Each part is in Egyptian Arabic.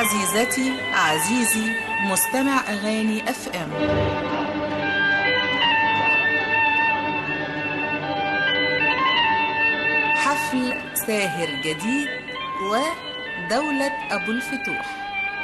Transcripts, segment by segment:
عزيزتي عزيزي مستمع أغاني أف أم حفل ساهر جديد ودولة أبو الفتوح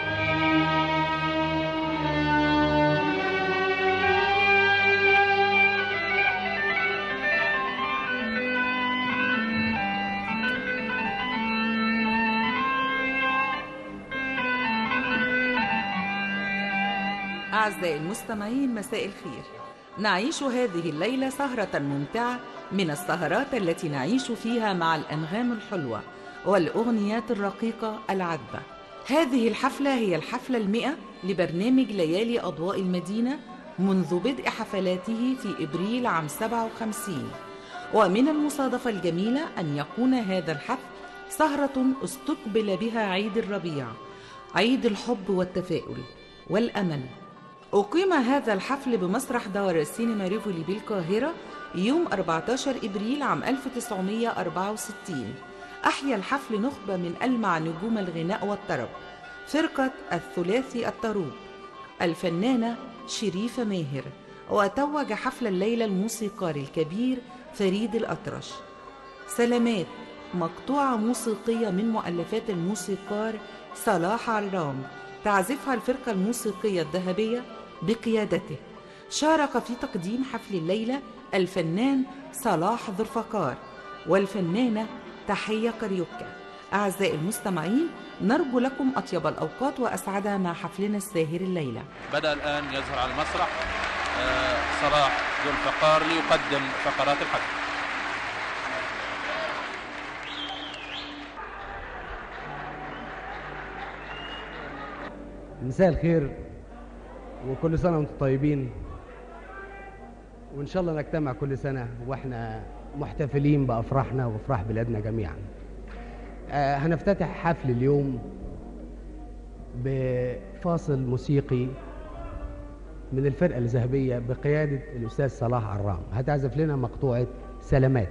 أعزائي المستمعين مساء الخير نعيش هذه الليلة سهرة ممتعة من السهرات التي نعيش فيها مع الأنغام الحلوة والأغنيات الرقيقة العذبة هذه الحفلة هي الحفلة المئة لبرنامج ليالي أضواء المدينة منذ بدء حفلاته في إبريل عام 57 ومن المصادفة الجميلة أن يكون هذا الحفل سهرة استقبل بها عيد الربيع عيد الحب والتفاؤل والأمل أقيم هذا الحفل بمسرح دار السينما ريفولي بالقاهرة يوم 14 إبريل عام 1964 أحيا الحفل نخبة من ألمع نجوم الغناء والطرب فرقة الثلاثي الطروب الفنانة شريفة ماهر وتوج حفل الليلة الموسيقار الكبير فريد الأطرش سلامات مقطوعة موسيقية من مؤلفات الموسيقار صلاح عرام تعزفها الفرقة الموسيقية الذهبية بقيادته شارك في تقديم حفل الليلة الفنان صلاح ذوالفقار والفنانة تحية كاريوكا أعزائي المستمعين نرجو لكم أطيب الأوقات وأسعدها مع حفلنا الساهر الليلة بدأ الآن يظهر على المسرح آه، صلاح ذو الفقار ليقدم فقرات الحفل مساء الخير وكل سنة وانتم طيبين وإن شاء الله نجتمع كل سنة وإحنا محتفلين بأفراحنا وأفراح بلادنا جميعا آه هنفتتح حفل اليوم بفاصل موسيقي من الفرقة الذهبية بقيادة الأستاذ صلاح عرام هتعزف لنا مقطوعة سلامات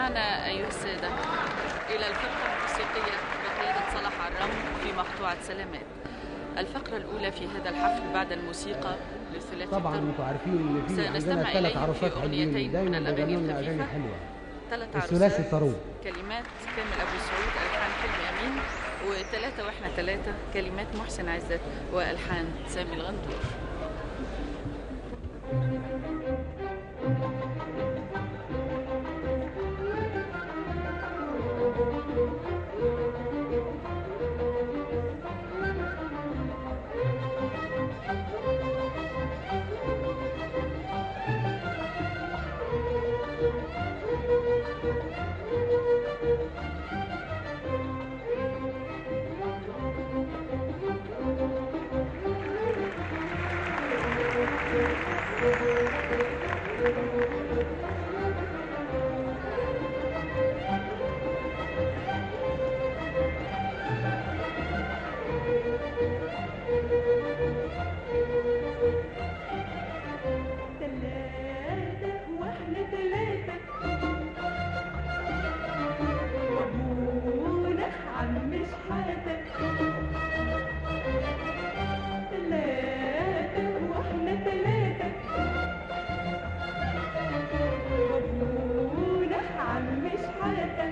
استمعنا أيها السادة إلى الفقرة الموسيقية بقيادة صلاح عرام في مقطوعة سلامات الفقرة الأولى في هذا الحفل بعد الموسيقى لثلاثي طبعا الطرب انتوا عارفين ان في سنستمع عندنا ثلاث إليهم في عروسات أغنيتين حلوين من دايما الأغاني بيغنوا لنا اغاني الخفيفة. حلوه ثلاث الثلاثي عروسات الطروب كلمات كامل أبو سعود ألحان حلمي أمين وثلاثة وإحنا ثلاثة كلمات محسن عزت وألحان سامي الغندور تلاتة واحنا تلاتة وابونا عم شحاتة تلاتة واحنا تلاتة وابونا عم شحاتة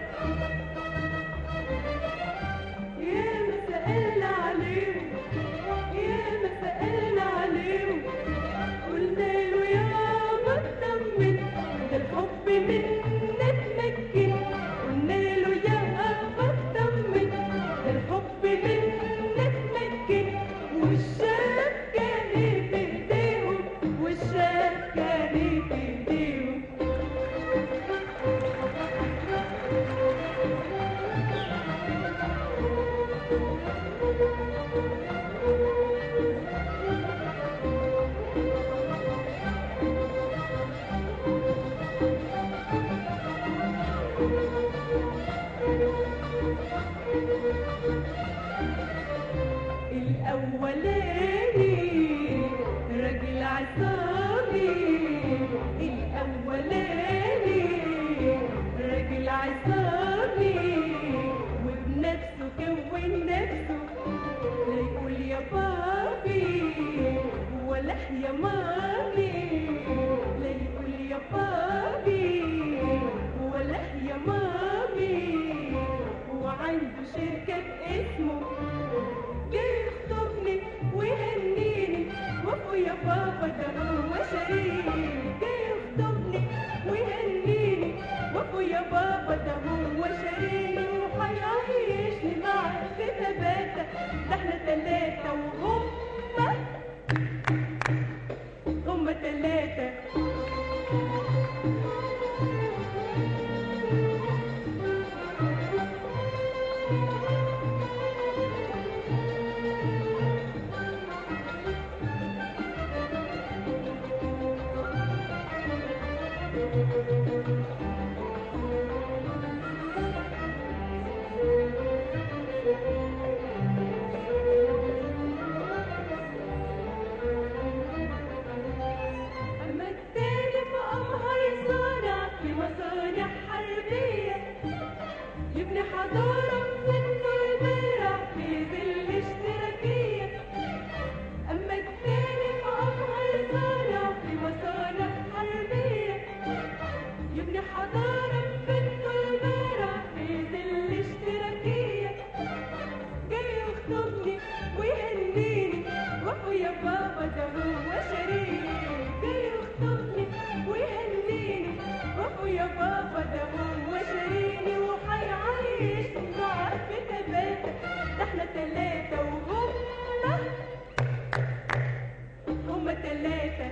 يا ما سألنا عليهم يا ما سألنا عليهم قلنا له يابا اطمن ده الحب منا اتمكن قلنا له يابا اطمن ده الحب منا اتمكن والشاب كان في ايديهم والشاب كان في ايديهم الأولاني راجل عصامي الأولاني راجل عصامي وبنفسه كون نفسه لا يقول يا بابي ولا يا مامي لا يقول يا بابي ولا يا مامي وعنده شركة باسمه جاي يخطبني ويهنيني وابو يا بابا ده هو شريك جاي يخطبني ويهنيني وابو يا بابا ده هو شريك وهيعيشني معاه في ثباتة ده احنا تلاتة وهما هما تلاتة أما التاني فأمهر صانع في مصانع حربية يبني حضارة بسنه المرع في ظل اشتراكية أما التاني فأمهر صانع في مصانع حربية يبني حضارة بسنه المرع في ظل اشتراكية جاي يخطبني ويهنيني واخويا بابا ده هو شريك جاي يخطبني ويهنيني واخويا بابا ده هو شريكي وهيعيشني معاه في تباتة ده احنا تلاتة وهما هما تلاتة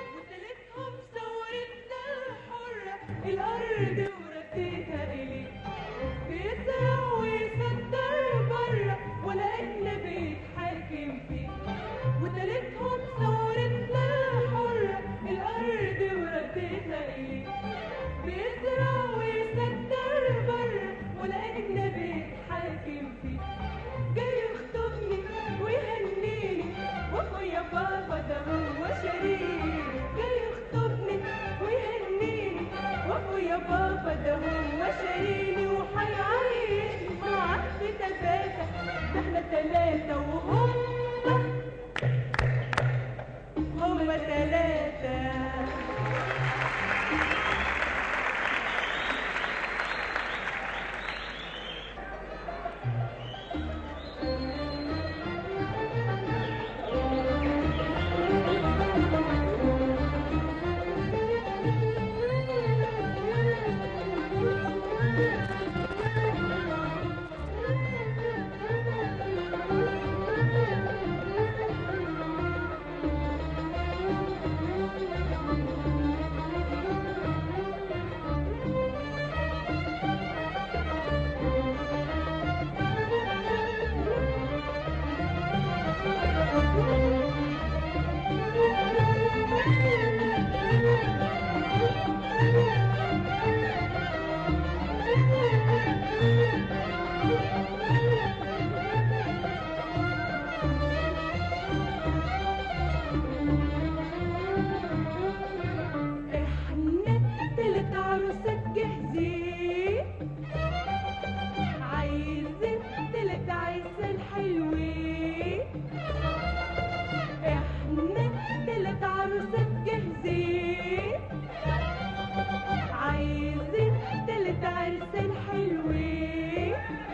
وتلتهم صورتنا حرة الأرض ورثيتها إليك يا بابا ده هو شاريني وحيعيشني معاه في تفاهة ده احنا تلاتة وهم هم تلاتة احنا تلات عروسات جاهزين عايزين تلات عرسان حلوين احنا تلات عروسات جاهزين عايزين تلات عرسان حلوين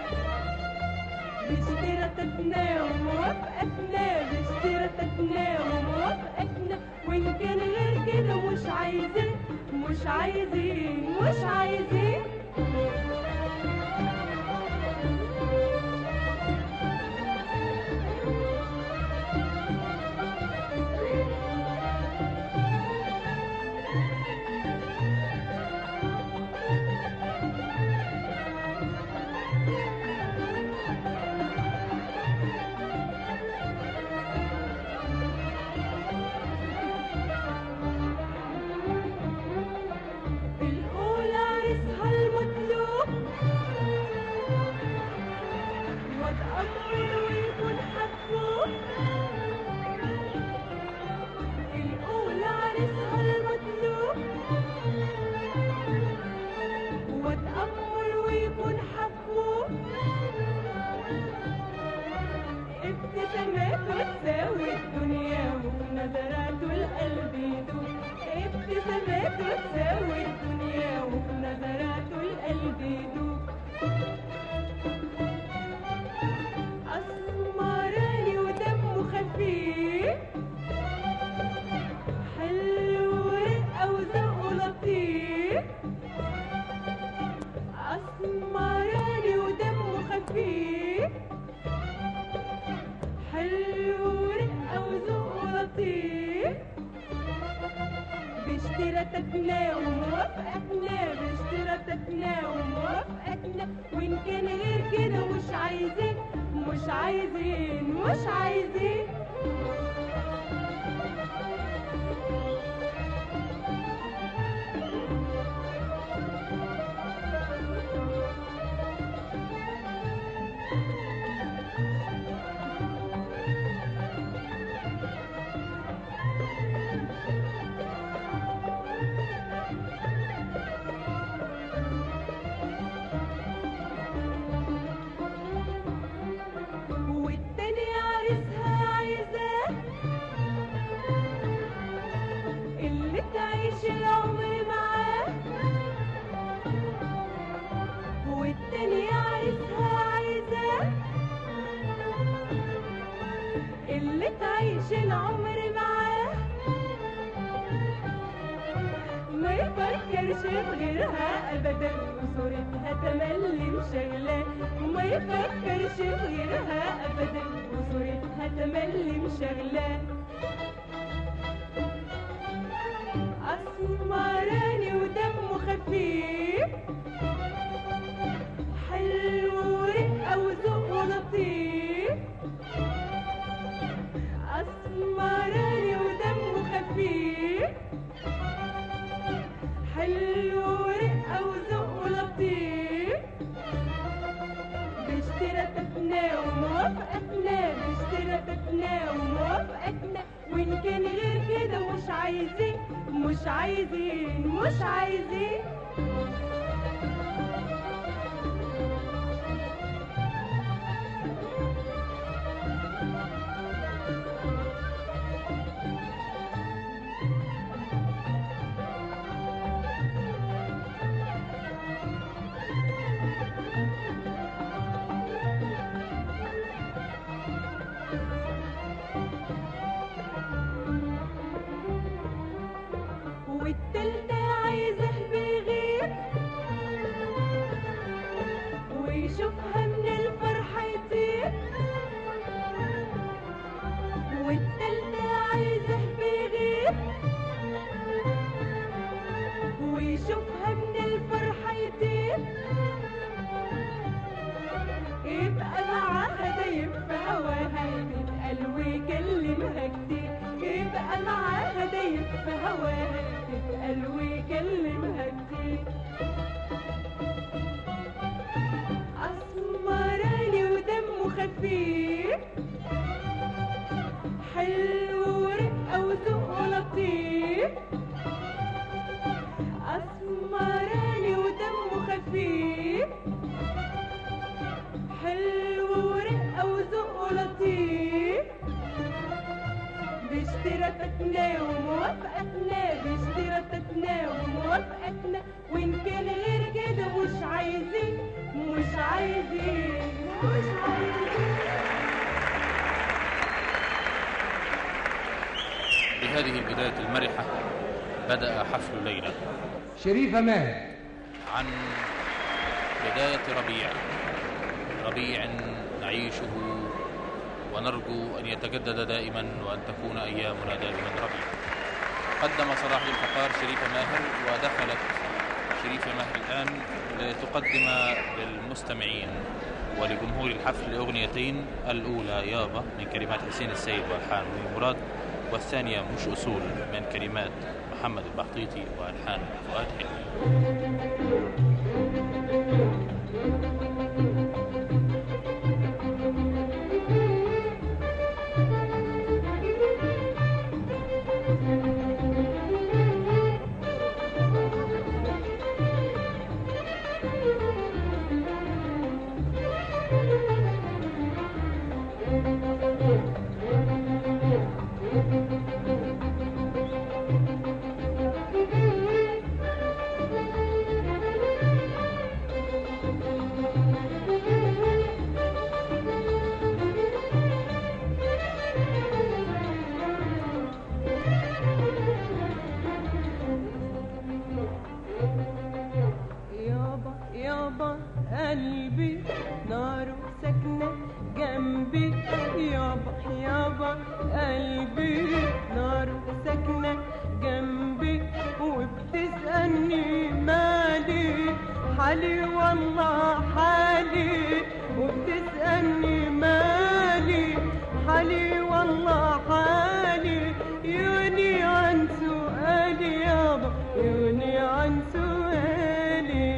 باشتراطاتنا وموافقتنا باشتراطاتنا وموافقتنا وان كان غير كده مش عايزين مش عايزين مش عايزين الأولى عرسها المطلوب واد أمر ويكون حبوب الأولى عرسها المطلوب واد أمر ويكون حبوب ابتساماته تساوي الدنيا وفي نظراته القلب يدوب ابتساماته تساوي الدنيا وفي نظراته القلب يدوب أسمراني ودمه خفيف حلو ورقة وذوقه لطيف أسمراني ودمه خفيف حلو ورقة وذوقه لطيف باشتراطاتنا وموافقتنا باشتراطاتنا وموافقتنا وإن كان غير كده مش عايزين مش عايزين مش عايزين والتاني عريسها عايزاه اللي تعيش العمر معاه والتاني عريسها عايزاه اللي تعيش العمر معاه ما يفكرش في غيرها ابدا وصورتها تملي مشغلاه وما يفكرش في غيرها ابدا وصورتها تملي مشغلاه اسمراني ودمه خفيف حلو ورقه وذوقه لطيف اسمراني ودمه خفيف حلو ورقة وذوقه لطيف باشتراطاتنا وموافقتنا باشتراطاتنا وموافقتنا وإن كان غير كده مش عايزين مش عايزين مش عايزين يشوفها من الفرحة يطير يبقى معاها دايب في هواها تتقل ويكلمها كتير يبقى معاها دايب في هواها تتقل ويكلمها كتير أسمراني ودمه خفيف حلو ورقة وذوقه لطيف أسمراني ودمه خفيف حلو ورقة وذوقه لطيف باشتراكاتنا وموافقتنا باشتراكاتنا وموافقتنا وإن كان غير كده مش عايزين مش عايزين مش عايزين بهذه البداية المرحة بدأ حفل ليلى شريفة ماهر عن بداية ربيع ربيع نعيشه ونرجو أن يتجدد دائما وأن تكون أيامنا دائما ربيع قدم صلاح الفقار شريفة ماهر ودخلت شريفة ماهر الآن لتقدم للمستمعين ولجمهور الحفل أغنيتين الأولى يابا من كلمات حسين السيد وألحان منير مراد والثانية مش أصول من كلمات محمد البحطيطي وألحان فؤاد حلمي يابا يابا قلبي ناره ساكنة جنبي يابا يابا قلبي ناره ساكنة جنبي وبتسألني مالي حالي والله حالي وبتسألني مالي حالي والله حالي يغني عن سؤالي يابا يغني عن سؤالي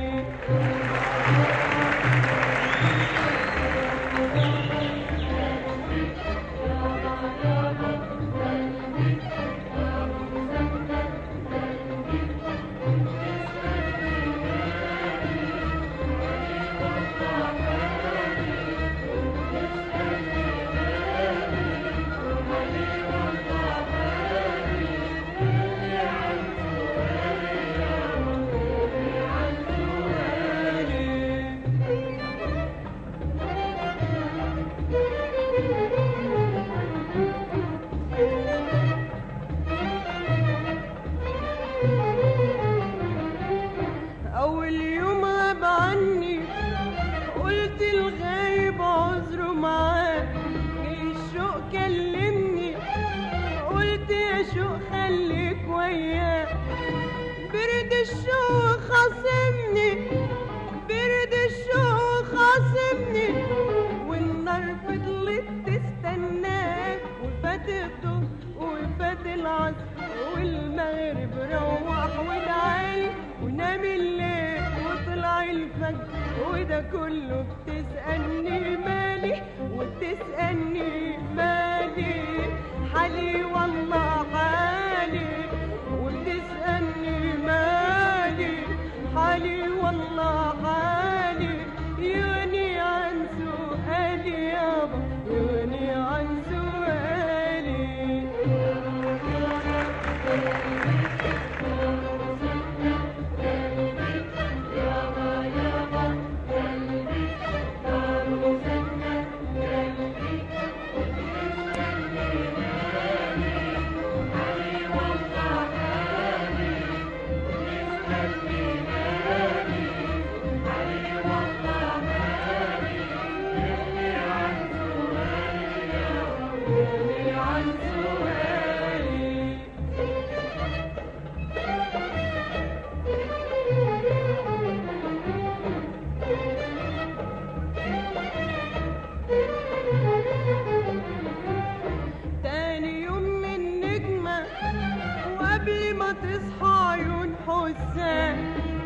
أول يوم غاب عني قلت الغايب عذره معاه جه الشوق كلمني قلت يا شوق خليك وياه برد الشوق خاصمني برد الشوق خاصمني والنار فضلت تستناه وفات الظهر وفات العصر والمغرب روح ودعالي ونام الليل وطلع الفجر وده كله بتسألني مالي وبتسألني مالي حالي والله حالي وبتسألني مالي حالي والله حالي يغني عن سؤالي يابا يغني عن سؤالي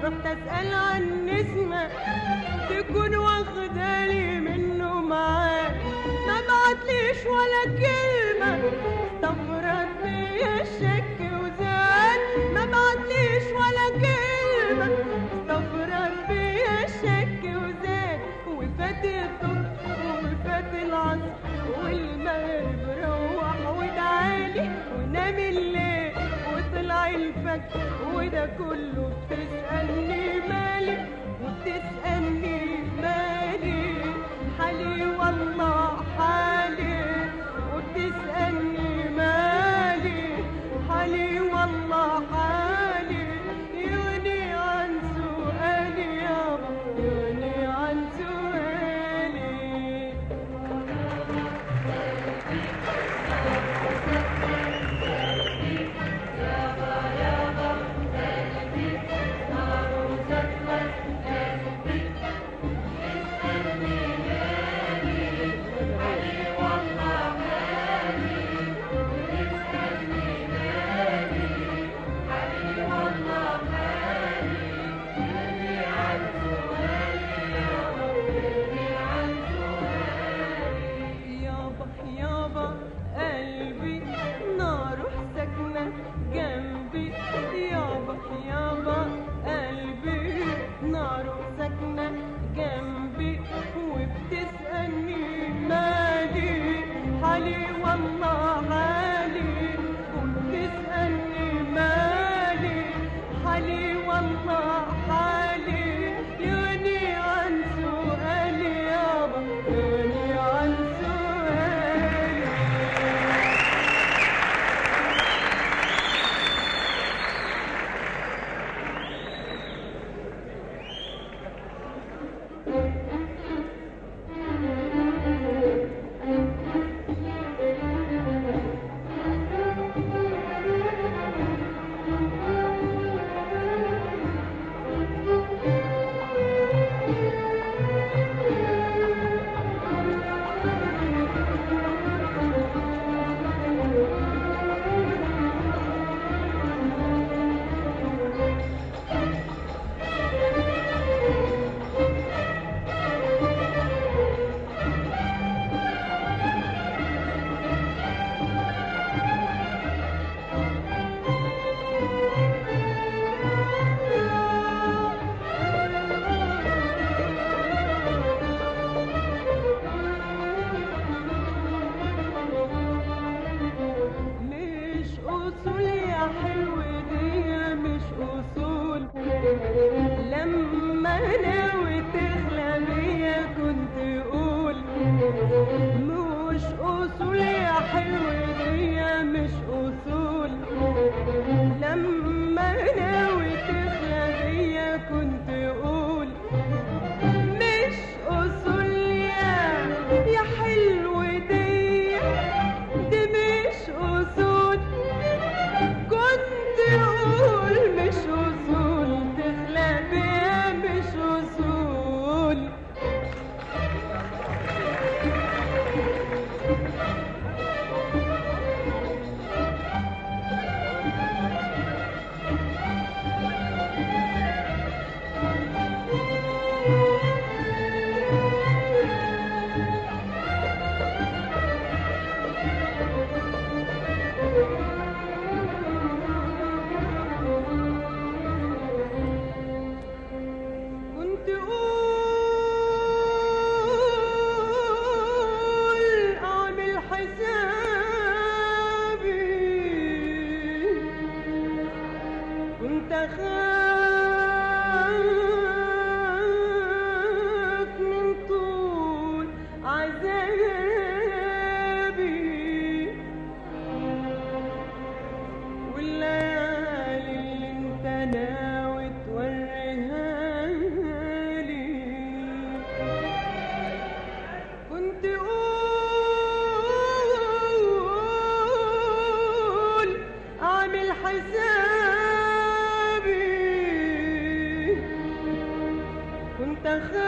رحت اسال عن نسمه تكون واخدالي منه معاه ما بعتليش ولا كلمه استغرب بيا الشك وزاد ما بعتليش ولا كلمه استغرب بيا الشك وزاد وفات الظهر وفات العصر والمغرب روح ودعالي ونام الليل وطلع الفجر وده كله بتسألني مالي وبتسألني مالي حالي والله حالي وبتسألني مالي حالي والله حالي يغني عن سؤالي يابا يغني عن سؤالي يابا يابا قلبي ناره ساكنة جنبي يابا يابا قلبي ناره ساكنة جنبي وبتسألني مالي حالي والله حالي وبتسألني مالي حالي والله حالي يغني عن سؤالي يابا يغني عن سؤالي مش اصول يا حلو دي مش اصول لما ناوي تخلى بيا كنت قول مش اصول يا حلو دي مش اصول لما ناوي تخلى بيا كنت قول مش اصول يا يا حلو دي دي مش اصول كنت اقول مش اصول تخلى بيها مش اصول كنت اقول اعمل حسابي كنت اخاف من طول عذابي والليالي اللي انت ناوي توريها لي كنت اقول اعمل حسابي كنت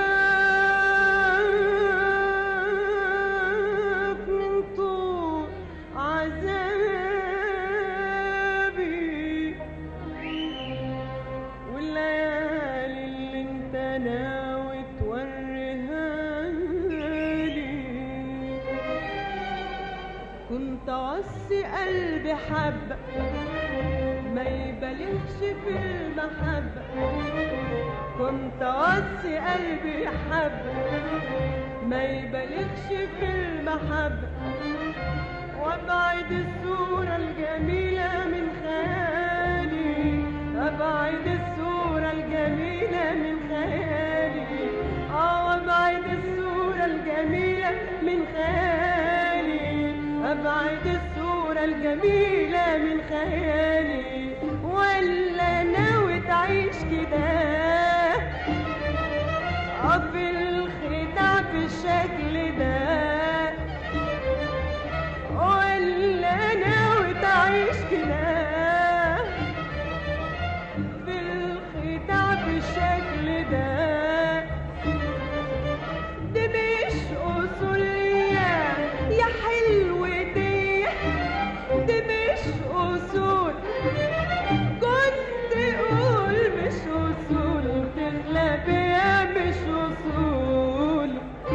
اخاف من طول عذابي والليالي قلبي حب ما يبالغش في المحبة كنت أوصي قلبي حب ما يبالغش في المحبة وابعد الصورة الجميلة من خيالي ابعد الصورة الجميلة من خيالي اه وابعد الصورة الجميلة من خيالي ابعد الصورة الجميلة من خيالي ولا ناوي تعيش كده اه في الخداع بالشكل ده ولا ناوي تعيش كده في الخداع بالشكل ده دي مش أصولية يا حلو دي دي مش أصول كنت قول مش أصول تغلى بيها مش أصول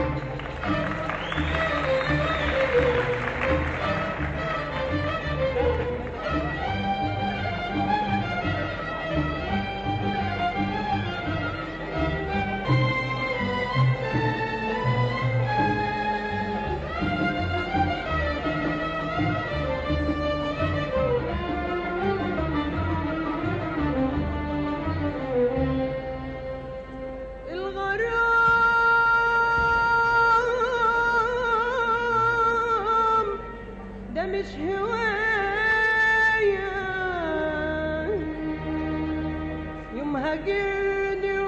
الغرام ده مش هواية يوم هاجرني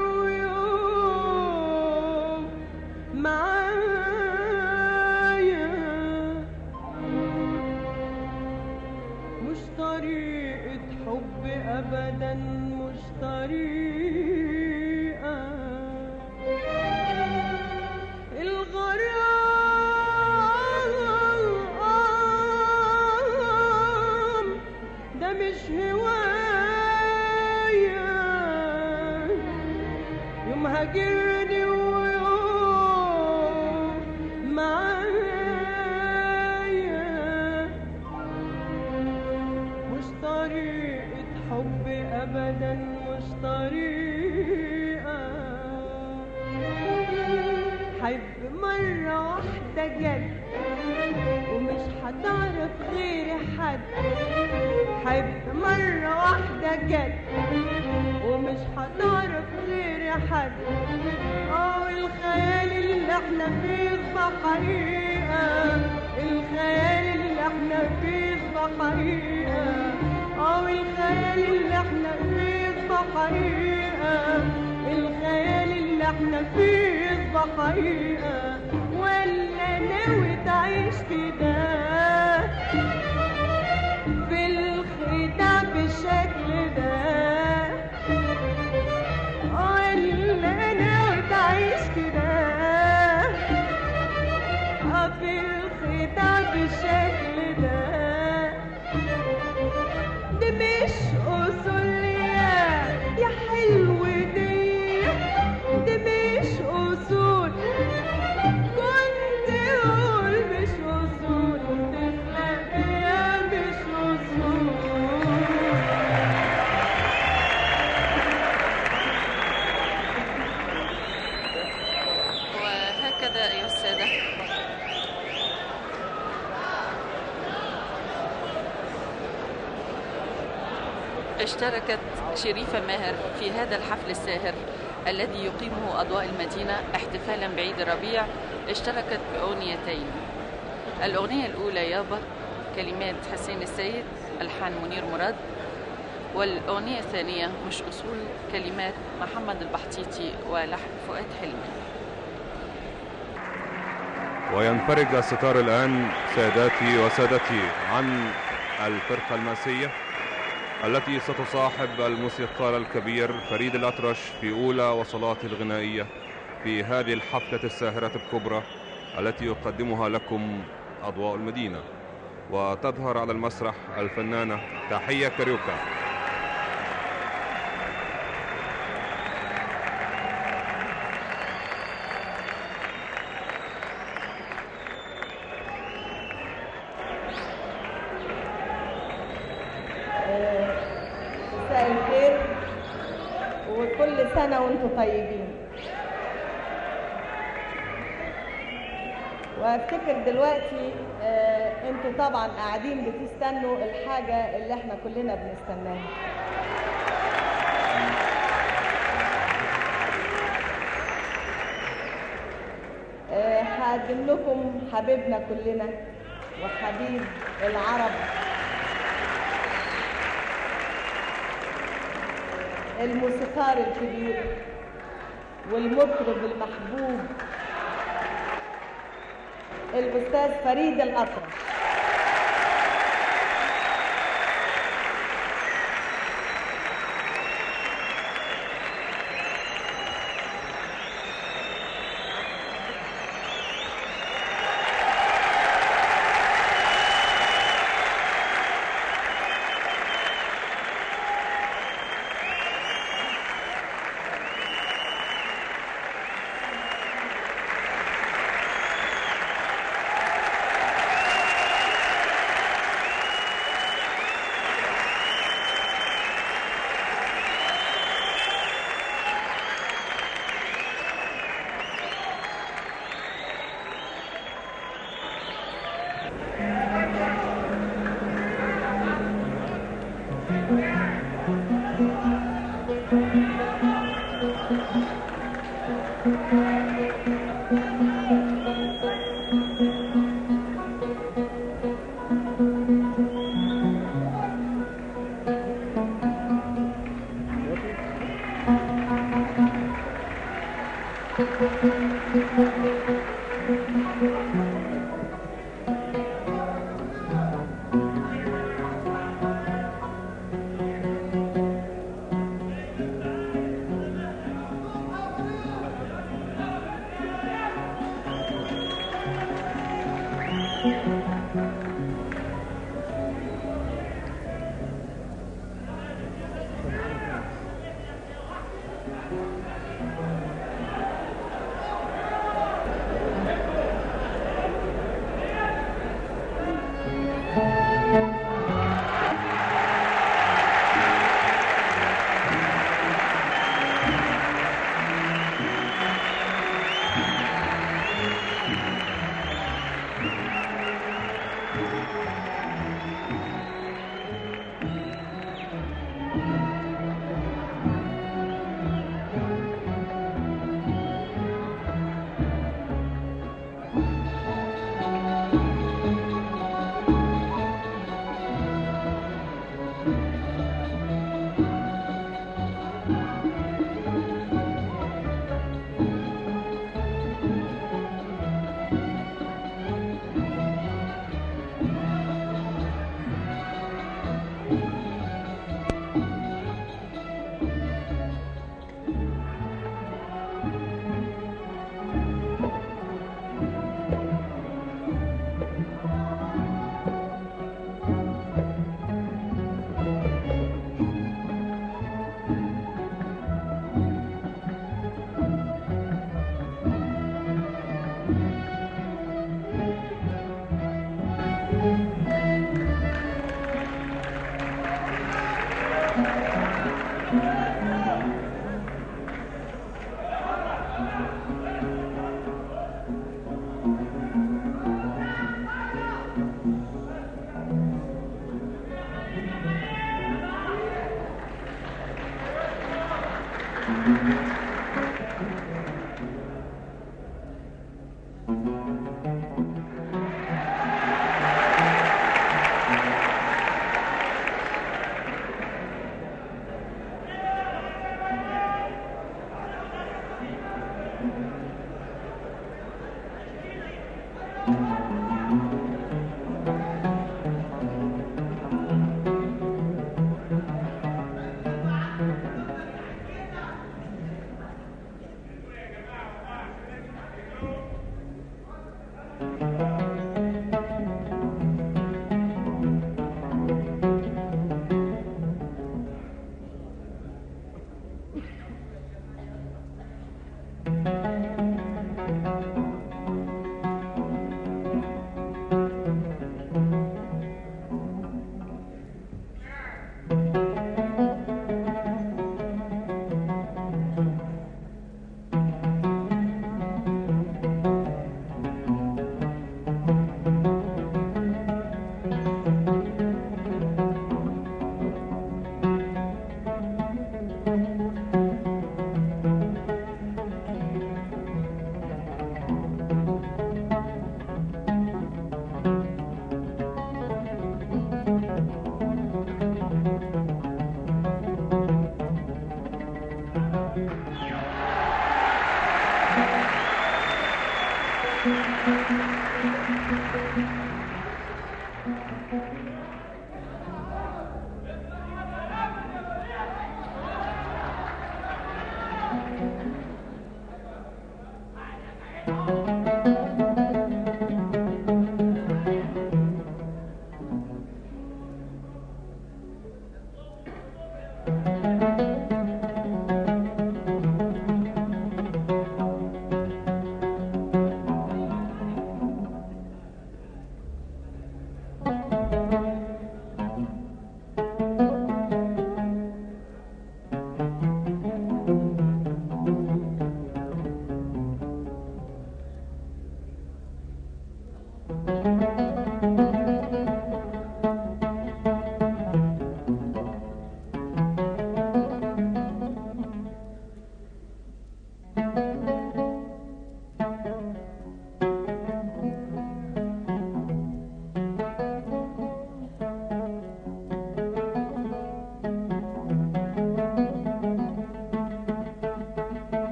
ويوم معايا مش طريقة حب أبدا مش طريقة الغرام ده مش هواية يوم هاجرني ويوم معايا مش طريقة حب أبدا مش طريقة حب مرة واحدة جد ومش هتعرف غير حد حب مرة واحدة جد ومش هتعرف غير حد اه الخيال اللي احنا فيه يصبح حقيقة الخيال اللي احنا فيه يصبح حقيقة اه الخيال اللي احنا فيه يصبح حقيقة الخيال اللي احنا فيه يصبح حقيقة ولا ناوي تعيش كده في الخداع بالشكل ده ولا ناوي تعيش كده آه، في الخداع بالشكل ده دي مش أصولية يا حلو دي دي مش أصول كنت أقول مش أصول تخلق يا مش أصول وهكذا أيها السادة اشتركت شريفة ماهر في هذا الحفل الساهر الذي يقيمه أضواء المدينة احتفالا بعيد الربيع اشتركت بأغنيتين الأغنية الأولى يابا كلمات حسين السيد ألحان منير مراد والأغنية الثانية مش أصول كلمات محمد البحطيطي ولحن فؤاد حلمي وينفرج الستار الآن ساداتي وسادتي عن الفرقة الماسية التي ستصاحب الموسيقار الكبير فريد الأطرش في أولى وصلاته الغنائية في هذه الحفلة الساهرة الكبرى التي يقدمها لكم أضواء المدينة وتظهر على المسرح الفنانة تحية كاريوكا سنة وانتم طيبين وافتكر دلوقتي آه انتوا طبعا قاعدين بتستنوا الحاجة اللي احنا كلنا بنستناها آه، هقدم لكم حبيبنا كلنا وحبيب العرب الموسيقار الكبير والمطرب المحبوب الأستاذ فريد الأطرش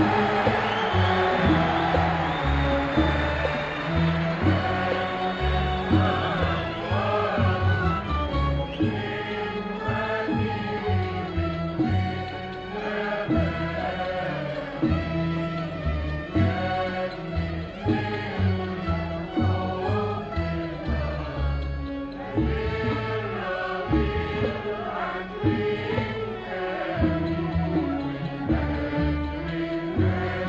Thank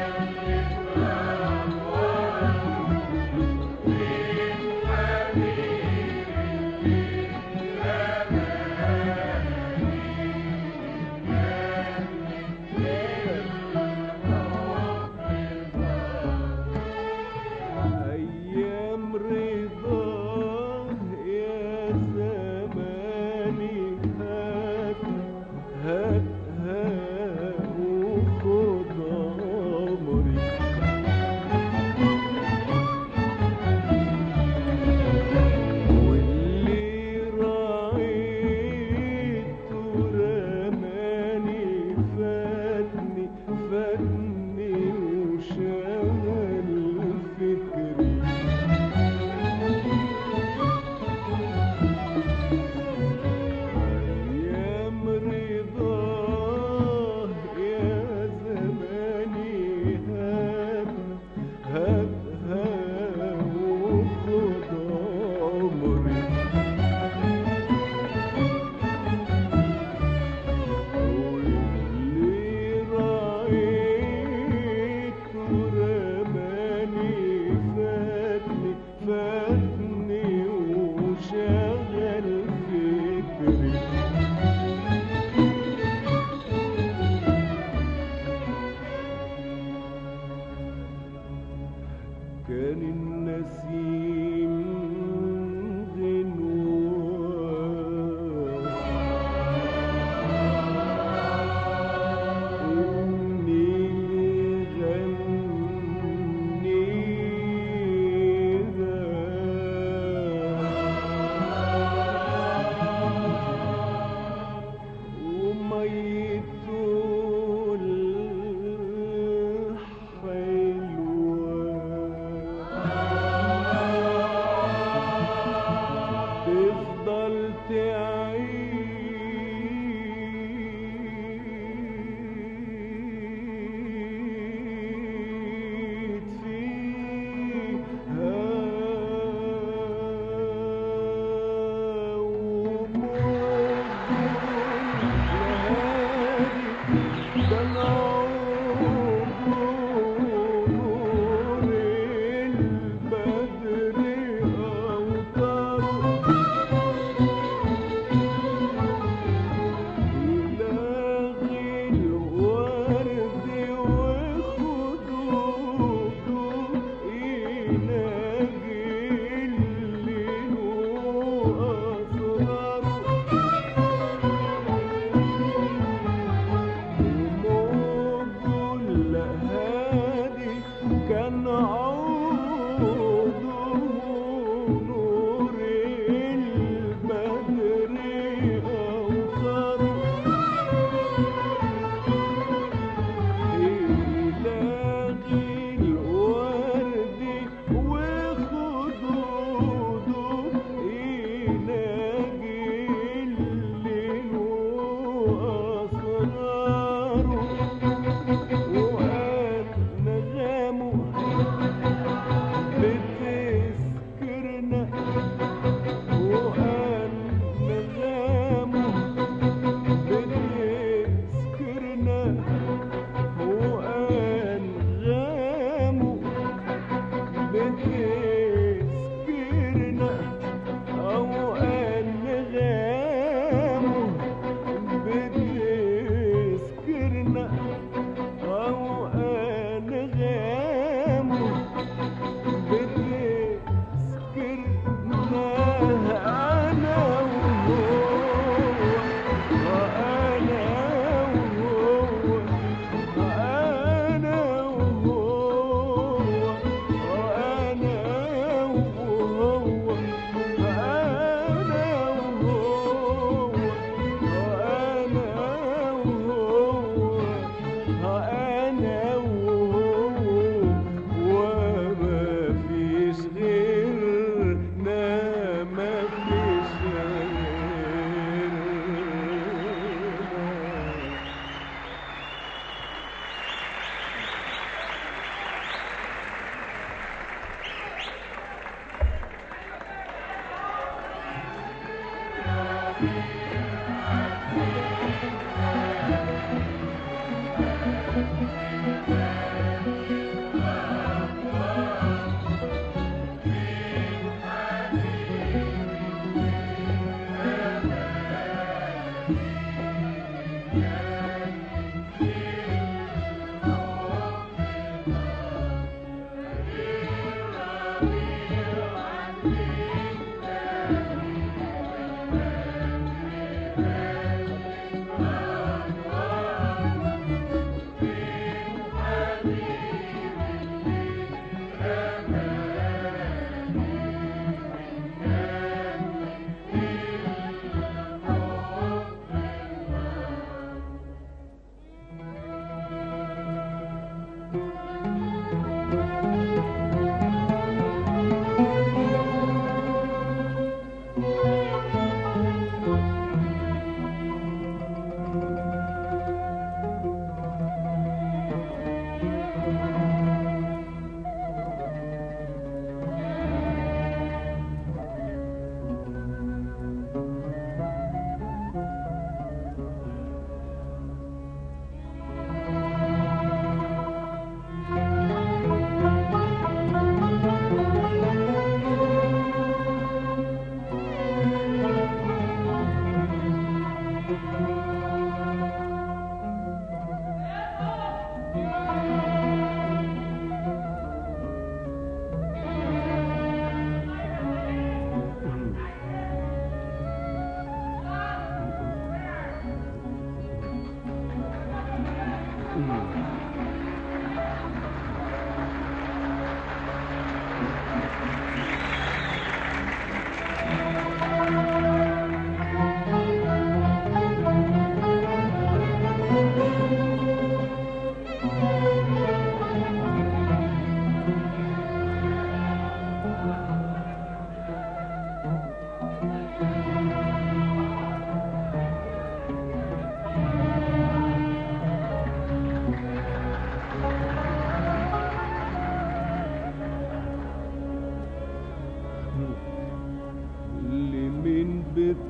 لمن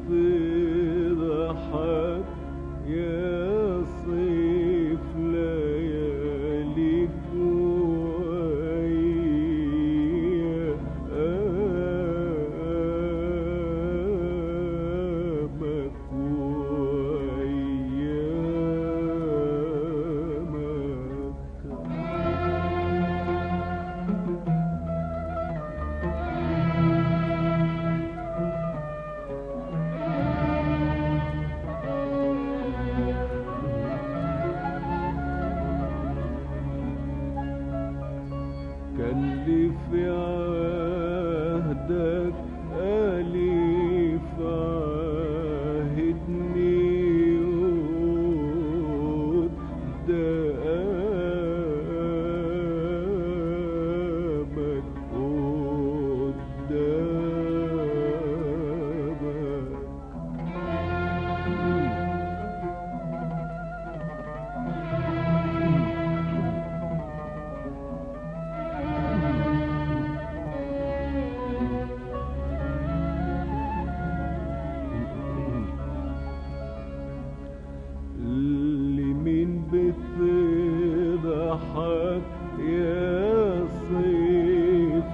بتضحك يا صيف لياليك ويا أمك وأيامك كان لي في عهدك أليف عهدني قدامك قدامك لمين بتضحك يا صيف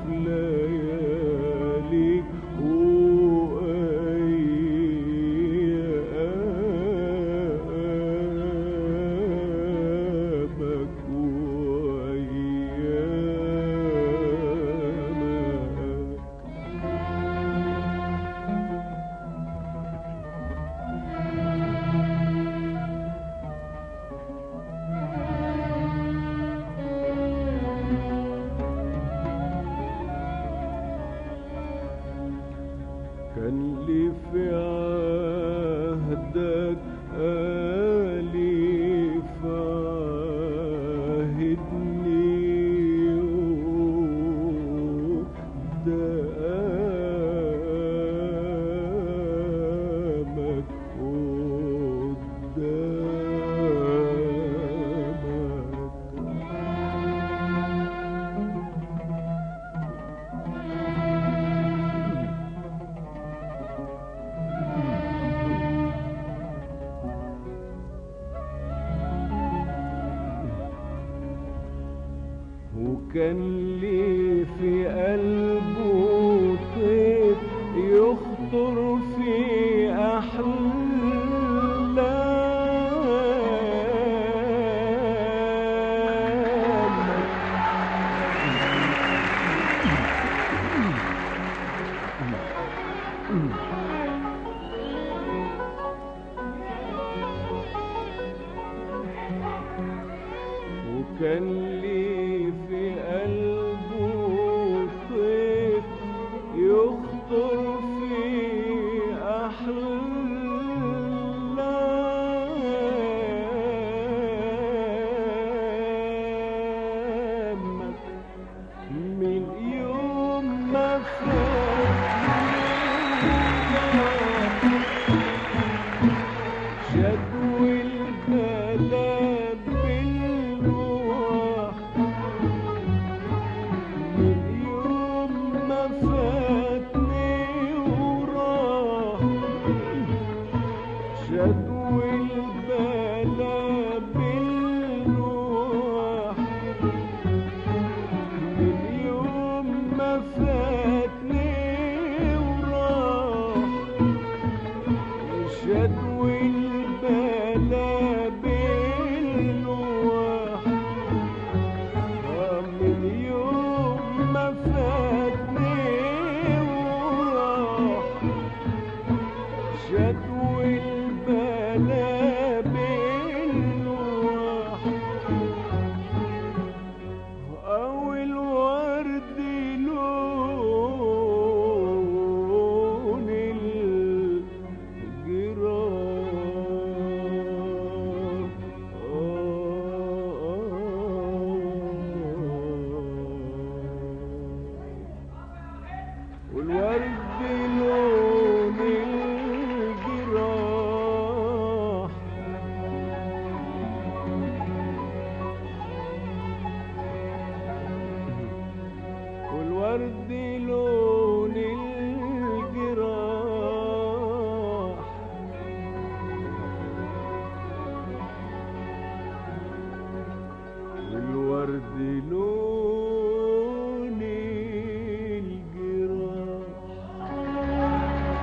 لياليك وأيامك وأيامك كان لي في عهدك أليف عهدني قدامك قدامك وكان لي في قلبه طيف يخطر في أحلام وكان لي في قلبه طيف يخطر في أحلامك من يوم ما فات شدوي الكلام بالروح من يوم ما فاتني وراح شدوي البلا بالروح من يوم ما فاتني والورد لون الجراح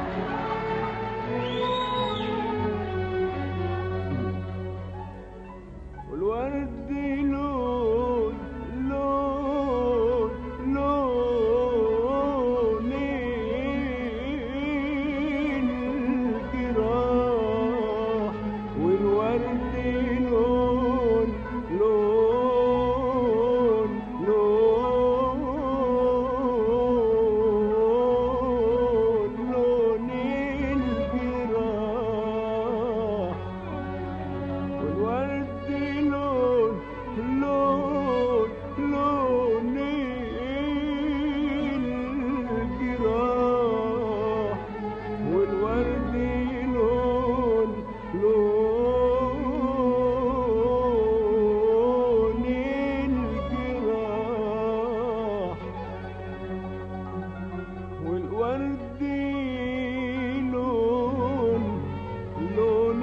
والورد لون لون لون الجراح والورد لون لون لون لون الجراح والورد لون لون لون الجراح والورد لون لون الجراح والورد لون لون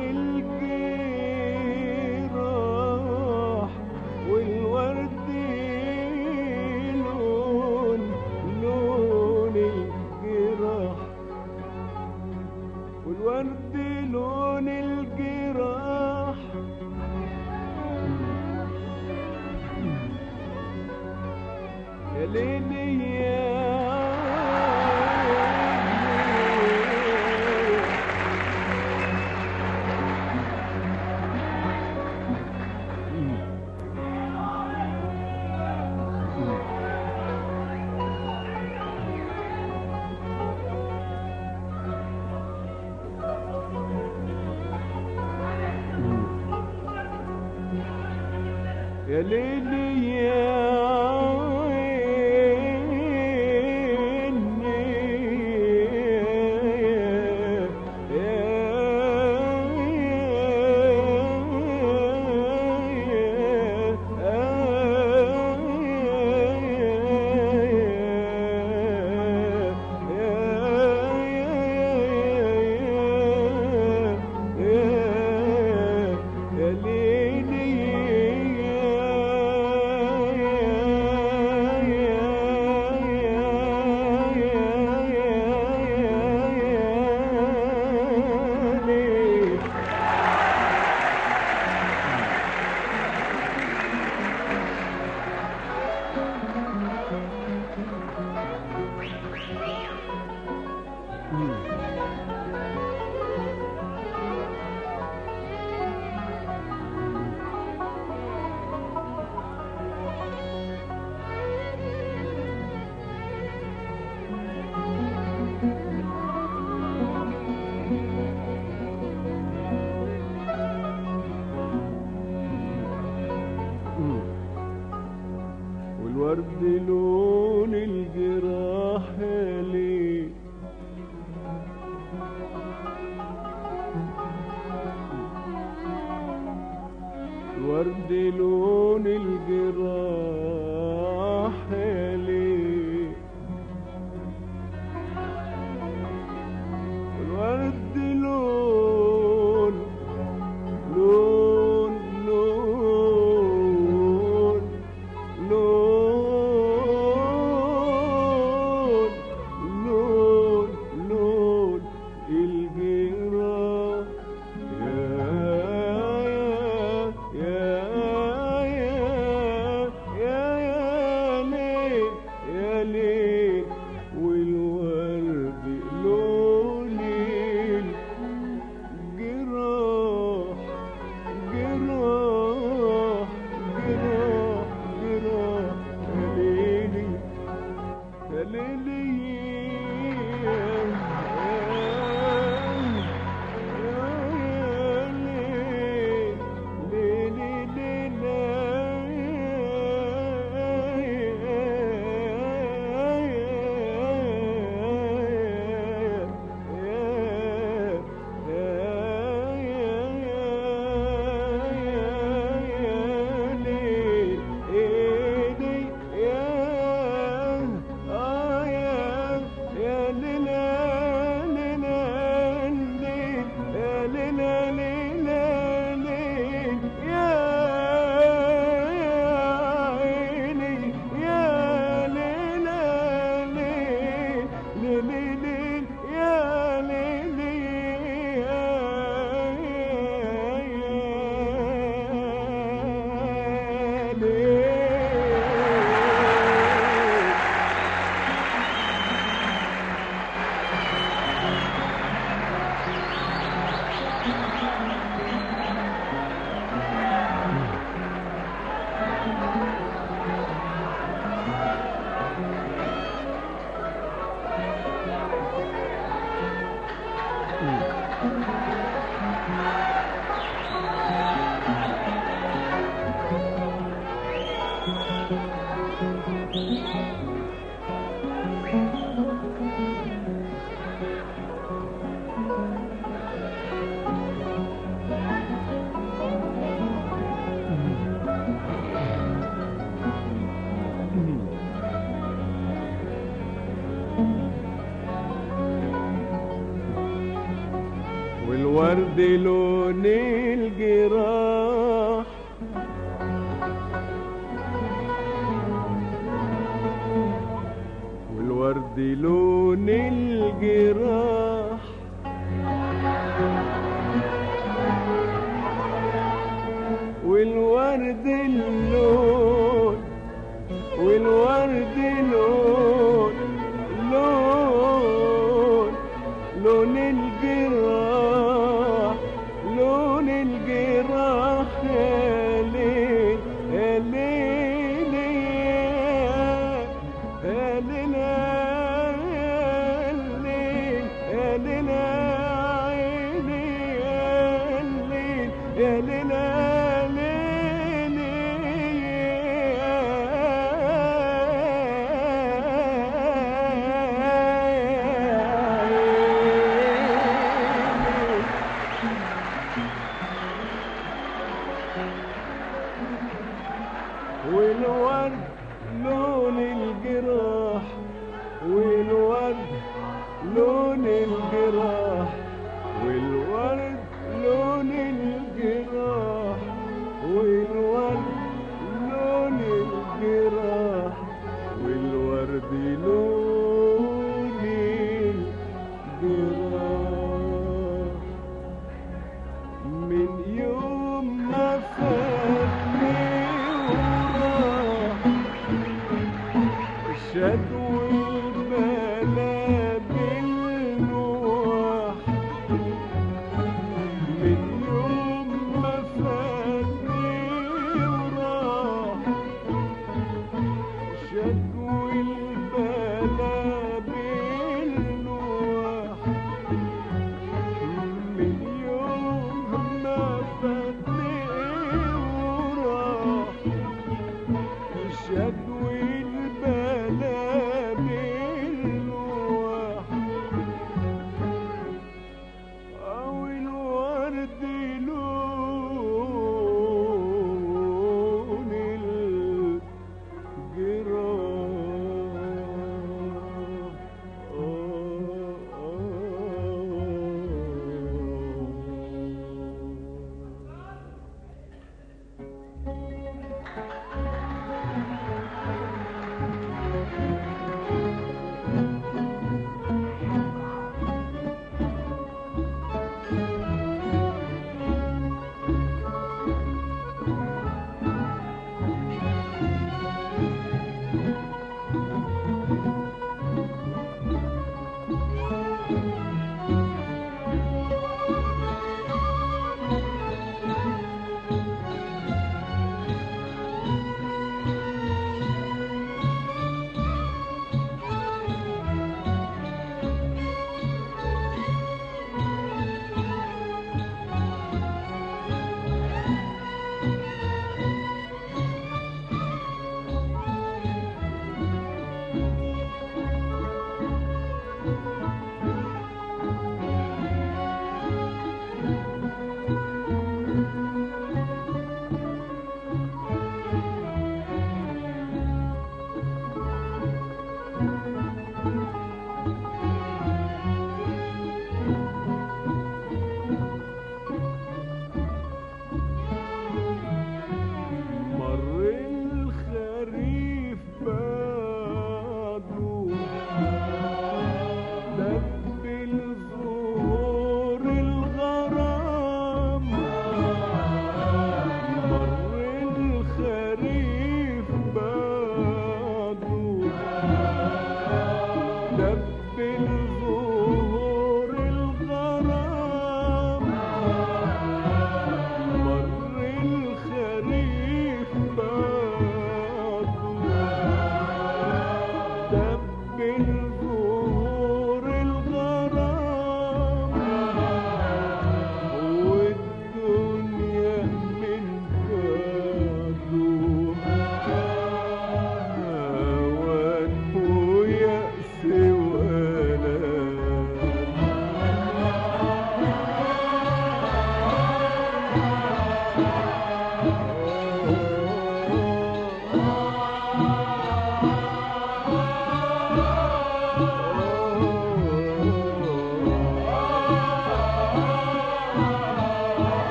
الجراح والورد لون لون الجراح والورد لون الجراح يا ليلي يا عيني يا ليلي يا يا ليلي والورد لون الجراح ليه الورد لون الجراح ليه والورد لون لون لون لون لون لون الجراح يا يا يا يا والورد لون الجراح والورد لون الجراح والورد اللون والورد لون لون لون الجراح لون الجراح يا ليل يا ليل يا ليل يا ليل يا عيني يا ليل يا ليل والورد لون الجراح والورد لون الجراح والورد لون الجراح والورد لون الجراح والورد لون الجراح من يوم ما فاتني وراح شدو البلا بالنوح من يوم ما فاتني وراح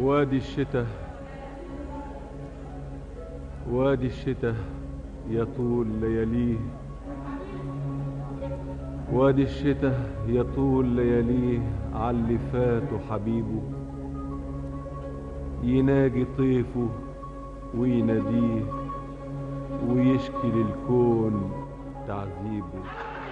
وادي الشتاء وادي الشتاء يطول لياليه وادي الشتاء يطول لياليه عاللي فاته حبيبه يناجي طيفه ويناديه ويشكي للكون تعذيبه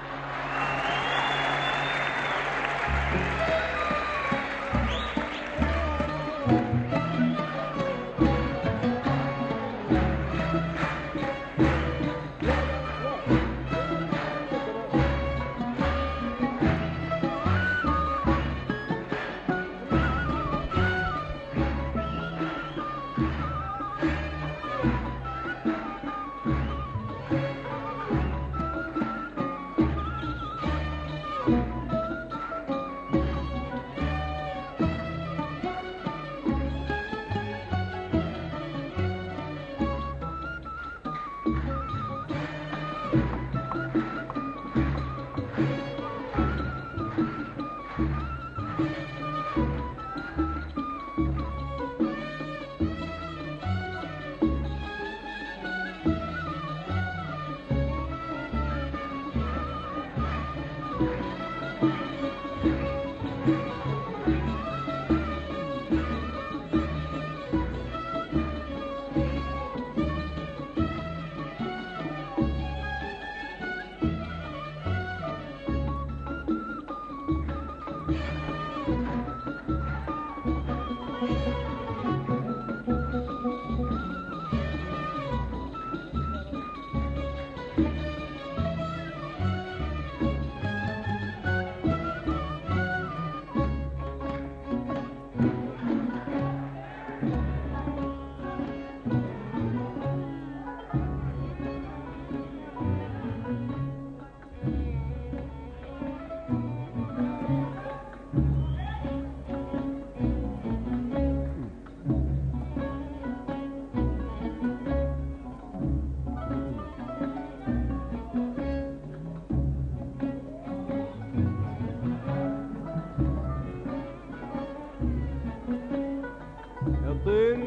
يا طير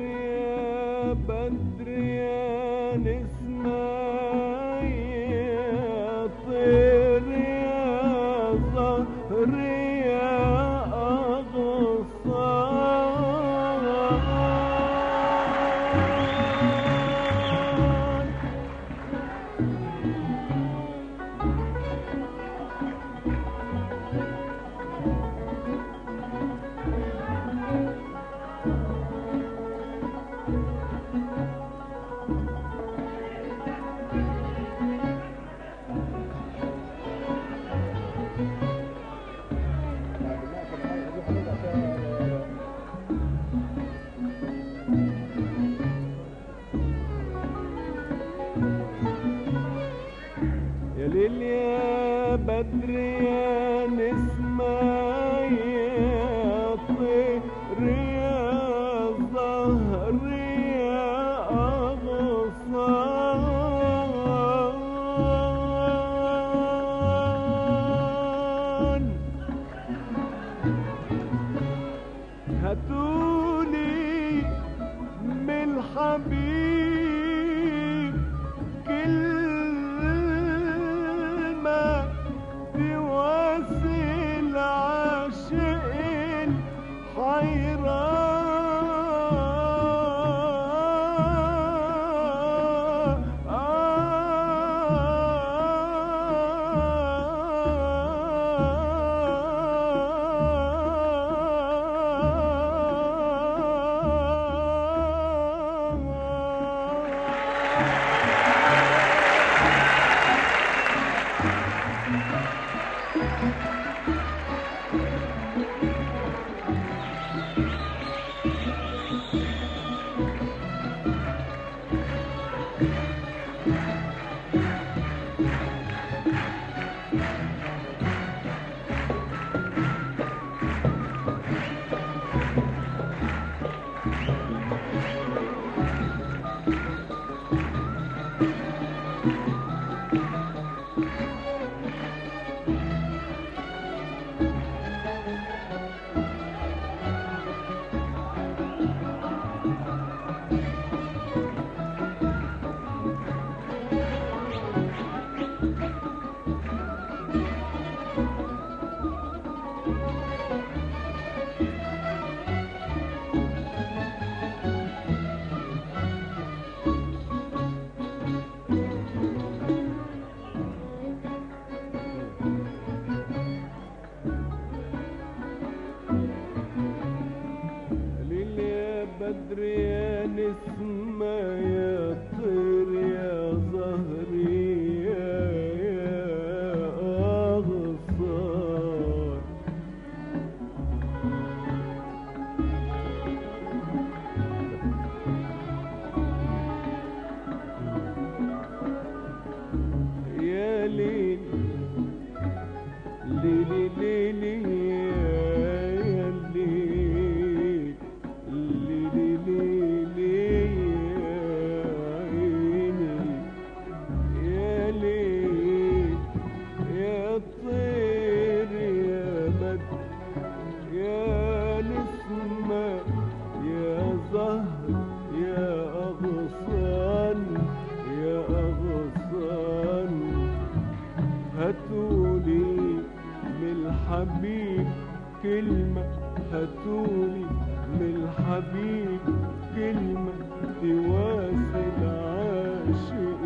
يا بدر يا نسمة يا طير يا زهر يا أغصان يا ليل يا بدر يا نسمة يا طير يا زهر يا أغصان هاتولي من الحبيب كلمة تواسي العالم ليلي ليلي يا ليل ليلي ليلي يا عيني يا ليل يا طير يا مد يا نسمة يا زهر يا أغصان يا أغصان هاتولي من الحبيب كلمة هاتولي من الحبيب كلمة تواسي العاشق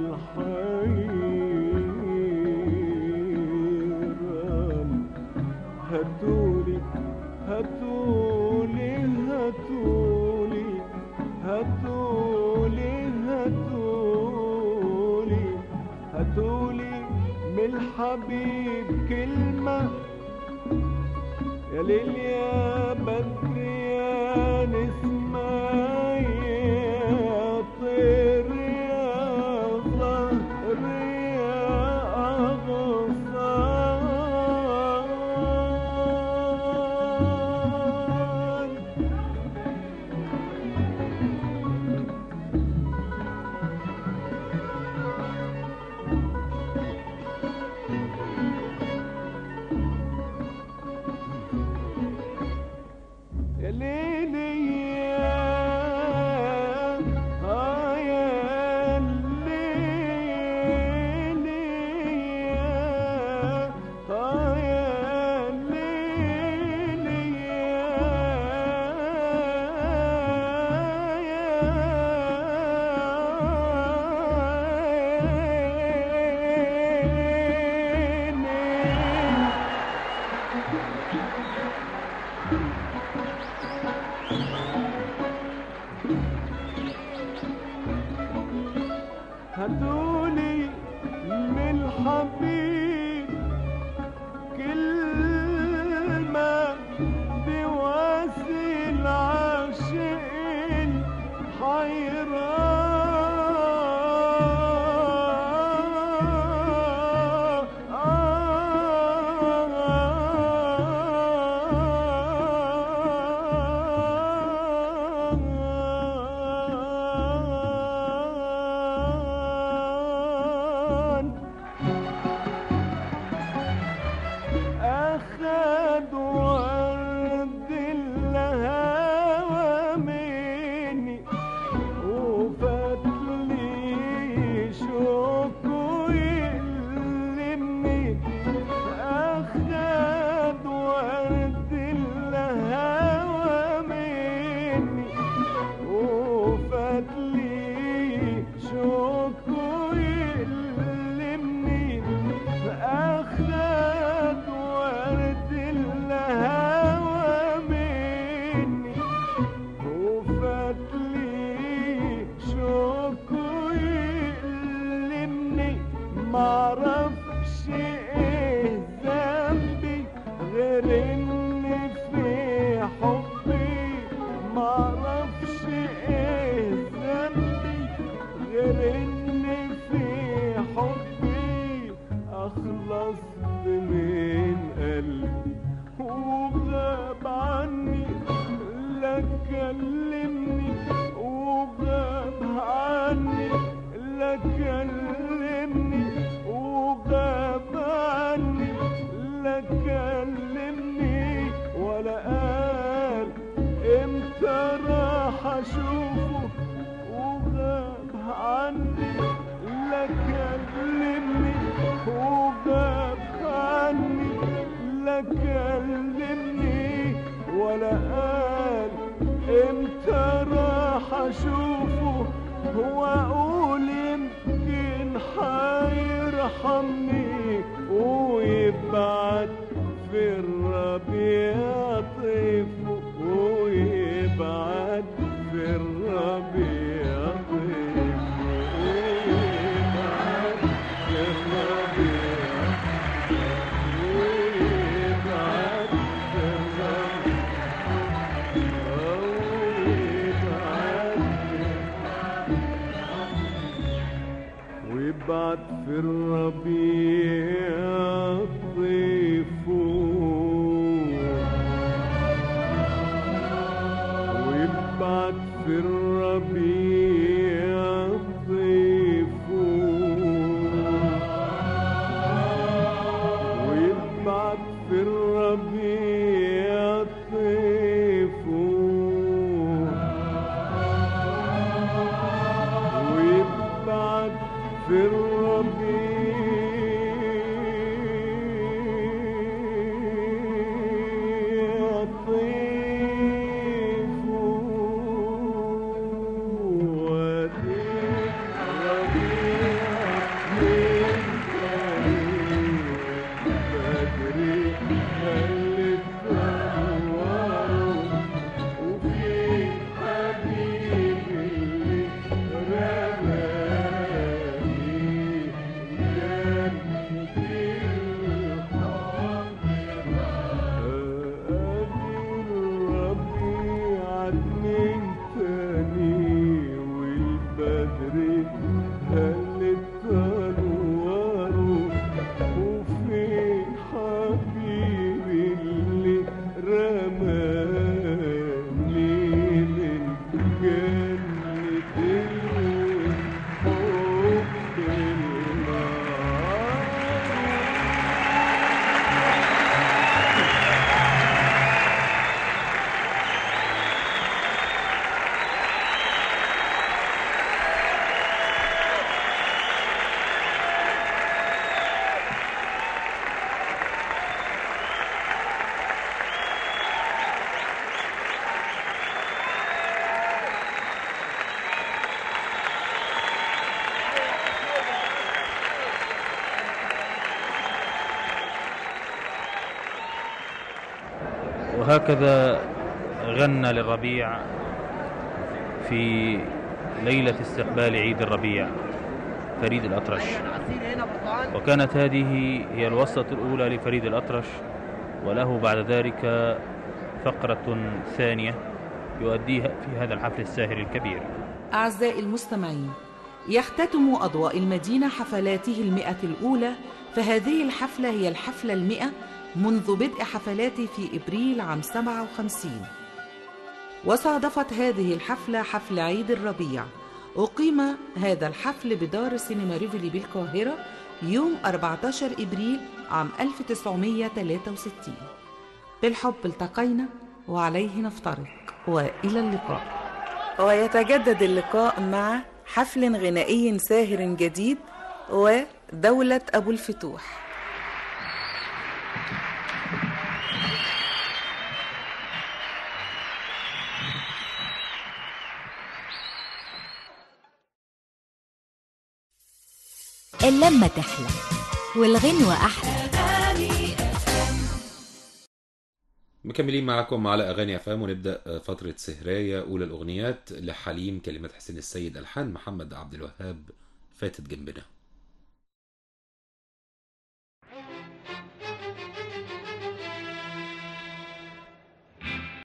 الحيران هاتولي هاتولي هاتولي هاتولي هاتولي هاتولي من الحبيب كلمة يا ليل يا بدر يا نسمة يا طير يا زهر يا أغصان يا ليلي يا آه يا ليلي يا آه يا ليلي يا هاتولي من الحبيب كلمة بواسي العاشقين حيران أخذ ورد الهوى مني وفات لي شوق يلمني أخذ ورد الهوى مني وفات لي شوق يلمني أخذ ورد الهوى مني وفات لي شوق يلمني معرفش ايه ذنبي غير اني في حبي معرفش ايه ذنبي غير اني في حبي اخلصت من قلبي وغاب عني لا كلمني وغاب عني لا كلمني وغاب عني لا كلمني ولا قال امتى راح اشوفه وغاب عني لا كلمني وغاب عني لا كلمني ولا قال امتى راح اشوفه واقول يمكن حيرحمني ويبعت في الربيع طيفه ويبعت في الربيع طيفه ويبعت في الربيع ويبعت في الربيع ويبعت في الربيع طيف وهكذا غنى للربيع في ليلة استقبال عيد الربيع فريد الأطرش وكانت هذه هي الوصلة الأولى لفريد الأطرش وله بعد ذلك فقرة ثانية يؤديها في هذا الحفل الساهر الكبير أعزائي المستمعين يختتم أضواء المدينة حفلاته المئة الأولى فهذه الحفلة هي الحفلة المئة منذ بدء حفلاتي في إبريل عام 57 وصادفت هذه الحفلة حفل عيد الربيع أقيم هذا الحفل بدار سينما ريفولي بالقاهرة يوم 14 إبريل عام 1963 بالحب التقينا وعليه نفترق وإلى اللقاء ويتجدد اللقاء مع حفل غنائي ساهر جديد ودولة أبو الفتوح اللمة تحلى والغنوة أحلى مكملين معكم على اغاني افلام ونبدا فتره سهرايه اولى الاغنيات لحليم كلمات حسين السيد الحان محمد عبد الوهاب فاتت جنبنا